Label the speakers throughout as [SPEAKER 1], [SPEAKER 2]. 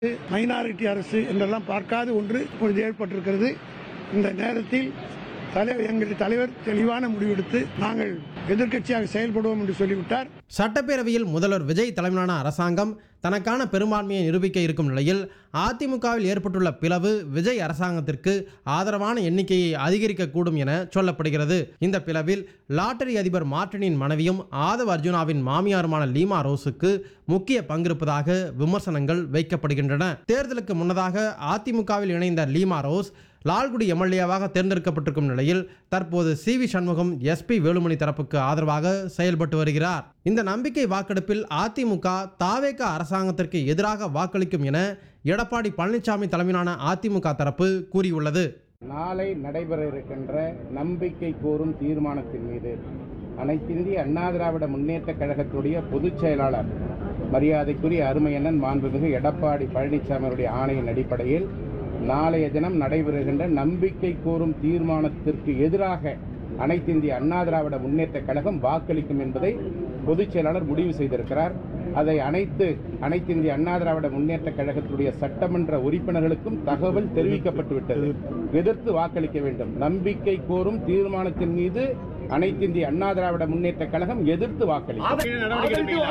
[SPEAKER 1] minority அரசு என்றெல்லாம் பார்க்காத ஒன்று இப்பொழுது ஏற்பட்டிருக்கிறது இந்த நேரத்தில் தலைவர் எங்களுடைய தலைவர் தெளிவான முடிவெடுத்து நாங்கள் எதிர்க்கட்சியாக செயல்படுவோம் என்று சொல்லிவிட்டார்
[SPEAKER 2] சட்டப்பேரவையில் முதல்வர் விஜய் தலைமையிலான அரசாங்கம் தனக்கான பெரும்பான்மையை நிரூபிக்க இருக்கும் நிலையில் அதிமுகவில் ஏற்பட்டுள்ள பிளவு விஜய் அரசாங்கத்திற்கு ஆதரவான எண்ணிக்கையை அதிகரிக்கக்கூடும் என சொல்லப்படுகிறது இந்த பிளவில் லாட்டரி அதிபர் மார்டினின் மனைவியும் ஆதவ் அர்ஜுனாவின் மாமியாருமான லீமா ரோஸுக்கு முக்கிய பங்கிருப்பதாக விமர்சனங்கள் வைக்கப்படுகின்றன தேர்தலுக்கு முன்னதாக அதிமுகவில் இணைந்த லீமா ரோஸ் லால்குடி எம்எல்ஏவாக தேர்ந்தெடுக்கப்பட்டிருக்கும் நிலையில் தற்போது C V Shanmugam SP Velumani தரப்புக்கு ஆதரவாக செயல்பட்டு வருகிறார் இந்த நம்பிக்கை வாக்கெடுப்பில் அதிமுக தாவேக அரசாங்கத்திற்கு எதிராக வாக்களிக்கும் என எடப்பாடி பழனிசாமி தலைமையிலான அதிமுக தரப்பு கூறியுள்ளது
[SPEAKER 3] நாளை நடைபெற இருக்கின்ற நம்பிக்கை கோரும் தீர்மானத்தின் மீது அனைத்திந்திய அண்ணா திராவிட முன்னேற்ற கழகத்துடைய பொதுச் செயலாளர் மரியாதைக்குரிய அருமையண்ணன் மாண்புமிகு எடப்பாடி பழனிசாமியுடைய ஆணையின் அடிப்படையில் நாளைய தினம் நடைபெறுகின்ற நம்பிக்கை கோரும் தீர்மானத்திற்கு எதிராக அனைத்திந்திய அண்ணா திராவிட முன்னேற்ற கழகம் வாக்களிக்கும் என்பதை பொதுச் செயலாளர் முடிவு செய்திருக்கிறார் அதை அனைத்து அனைத்திந்திய அண்ணா திராவிட முன்னேற்ற கழகத்துடைய சட்டமன்ற உறுப்பினர்களுக்கும் தகவல் தெரிவிக்கப்பட்டு விட்டது எதிர்த்து வாக்களிக்க வேண்டும் நம்பிக்கை கோரும் தீர்மானத்தின் மீது அனைத்திந்திய அண்ணா திராவிட முன்னேற்ற கழகம் எதிர்த்து வாக்களிக்கும்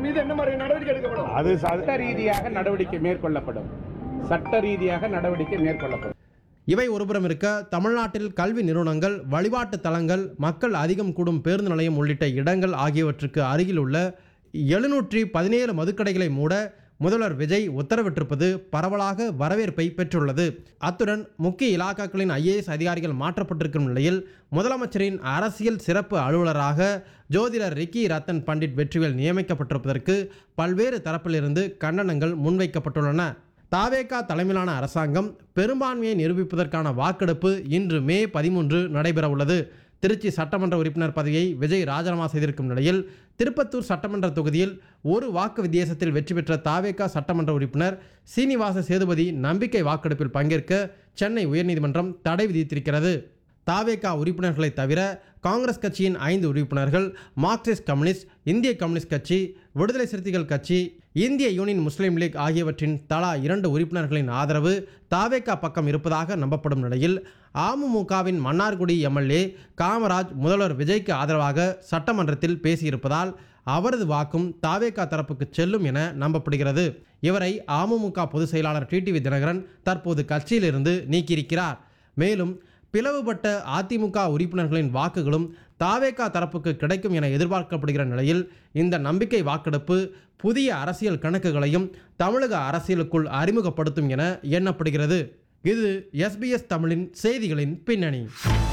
[SPEAKER 3] அது சட்ட ரீதியாக நடவடிக்கை மேற்கொள்ளப்படும் சட்ட ரீதியாக நடவடிக்கை மேற்கொள்ளப்படும்
[SPEAKER 2] இவை ஒருபுறம் இருக்க தமிழ்நாட்டில் கல்வி நிறுவனங்கள் வழிபாட்டு தலங்கள் மக்கள் அதிகம் கூடும் பேருந்து நிலையம் உள்ளிட்ட இடங்கள் ஆகியவற்றுக்கு அருகில் உள்ள எழுநூற்றி பதினேழு மதுக்கடைகளை மூட முதல்வர் விஜய் உத்தரவிட்டிருப்பது பரவலாக வரவேற்பை பெற்றுள்ளது அத்துடன் முக்கிய இலாக்காக்களின் ஐஏஎஸ் அதிகாரிகள் மாற்றப்பட்டிருக்கும் நிலையில் முதலமைச்சரின் அரசியல் சிறப்பு அலுவலராக ஜோதிடர் ரிக்கி ரத்தன் பண்டிட் வெற்றிவேல் நியமிக்கப்பட்டிருப்பதற்கு பல்வேறு தரப்பிலிருந்து கண்டனங்கள் முன்வைக்கப்பட்டுள்ளன தாவேகா தலைமையிலான அரசாங்கம் பெரும்பான்மையை நிரூபிப்பதற்கான வாக்கெடுப்பு இன்று மே பதிமூன்று நடைபெற உள்ளது திருச்சி சட்டமன்ற உறுப்பினர் பதவியை விஜய் ராஜினாமா செய்திருக்கும் நிலையில் திருப்பத்தூர் சட்டமன்ற தொகுதியில் ஒரு வாக்கு வித்தியாசத்தில் வெற்றி பெற்ற தாவேகா சட்டமன்ற உறுப்பினர் சீனிவாச சேதுபதி நம்பிக்கை வாக்கெடுப்பில் பங்கேற்க சென்னை உயர்நீதிமன்றம் தடை விதித்திருக்கிறது தாவேகா உறுப்பினர்களை தவிர காங்கிரஸ் கட்சியின் ஐந்து உறுப்பினர்கள் மார்க்சிஸ்ட் கம்யூனிஸ்ட் இந்திய கம்யூனிஸ்ட் கட்சி விடுதலை சிறுத்தைகள் கட்சி இந்திய யூனியன் முஸ்லீம் லீக் ஆகியவற்றின் தலா இரண்டு உறுப்பினர்களின் ஆதரவு தாவேகா பக்கம் இருப்பதாக நம்பப்படும் நிலையில் அமமுகவின் மன்னார்குடி எம்எல்ஏ காமராஜ் முதல்வர் விஜய்க்கு ஆதரவாக சட்டமன்றத்தில் பேசியிருப்பதால் அவரது வாக்கும் தாவேகா தரப்புக்கு செல்லும் என நம்பப்படுகிறது இவரை அமமுக பொதுச் செயலாளர் டிடிவி தினகரன் தற்போது கட்சியிலிருந்து நீக்கியிருக்கிறார் மேலும் பிளவுபட்ட அதிமுக உறுப்பினர்களின் வாக்குகளும் தாவேகா தரப்புக்கு கிடைக்கும் என எதிர்பார்க்கப்படுகிற நிலையில் இந்த நம்பிக்கை வாக்கெடுப்பு புதிய அரசியல் கணக்குகளையும் தமிழக அரசியலுக்குள் அறிமுகப்படுத்தும் என எண்ணப்படுகிறது இது எஸ்பிஎஸ் தமிழின் செய்திகளின் பின்னணி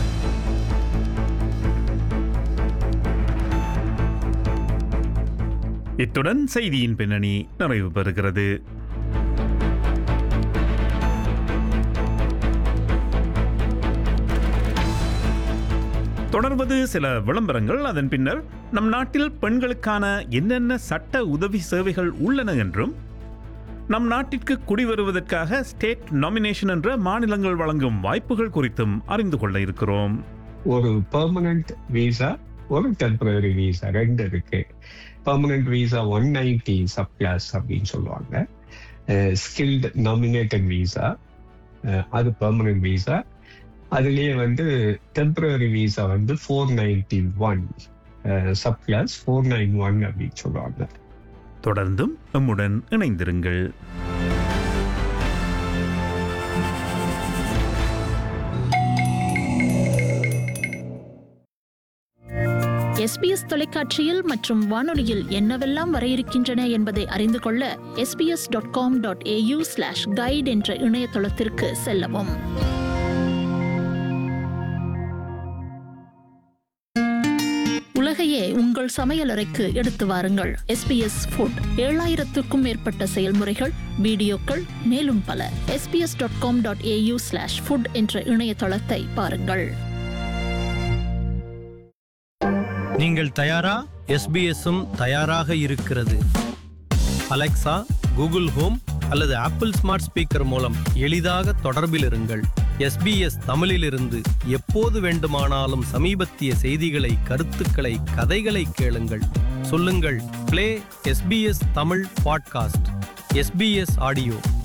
[SPEAKER 4] இத்துடன் செய்தியின் பின்னணி நிறைவு பெறுகிறது தொடர்வது சில விளம்பரங்கள் அதன் பின்னர் நம் நாட்டில் பெண்களுக்கான என்னென்ன சட்ட உதவி சேவைகள் உள்ளன என்றும் நம் நாட்டிற்கு குடிவருவதற்காக ஸ்டேட் நாமினேஷன் என்ற மாநிலங்கள் வழங்கும் வாய்ப்புகள் குறித்தும் அறிந்து கொள்ள இருக்கிறோம்
[SPEAKER 5] ஒரு பெர்மனன்ட் விசா ஒரு டெம்பரரி விசா ரெண்டு இருக்கு permanent visa one ninety subclass அப்படின்னு சொல்லுவாங்க ஸ்கில்டு நாமினேட்டட் விசா அது பெர்மனன்ட் விசா அதுலயே வந்து டெம்பரரி விசா வந்து four ninety one subclass four nine one அப்படின்னு சொல்லுவாங்க
[SPEAKER 4] தொடர்ந்தும் நம்முடன் இணைந்திருங்கள்
[SPEAKER 6] எஸ்பிஎஸ் தொலைக்காட்சியில் மற்றும் வானொலியில் என்னவெல்லாம் வர இருக்கின்றன என்பதை அறிந்து கொள்ள SBS dot com dot AU slash guide என்ற இணையதளத்திற்கு செல்லவும் உலகையே உங்கள் சமையலறைக்கு எடுத்து வாருங்கள் எஸ்பிஎஸ் ஃபுட் ஏழாயிரத்துக்கும் மேற்பட்ட செயல்முறைகள் வீடியோக்கள் மேலும் பல SBS dot com dot AU slash food என்ற இணையதளத்தை பாருங்கள்
[SPEAKER 7] நீங்கள் தயாரா எஸ்பிஎஸ்ஸும் தயாராக இருக்கிறது அலெக்சா கூகுள் ஹோம் அல்லது ஆப்பிள் ஸ்மார்ட் ஸ்பீக்கர் மூலம் எளிதாக தொடர்பில் இருங்கள் எஸ்பிஎஸ் தமிழிலிருந்து எப்போது வேண்டுமானாலும் சமீபத்திய செய்திகளை கருத்துக்களை கதைகளை கேளுங்கள் சொல்லுங்கள் play SBS Tamil podcast SBS audio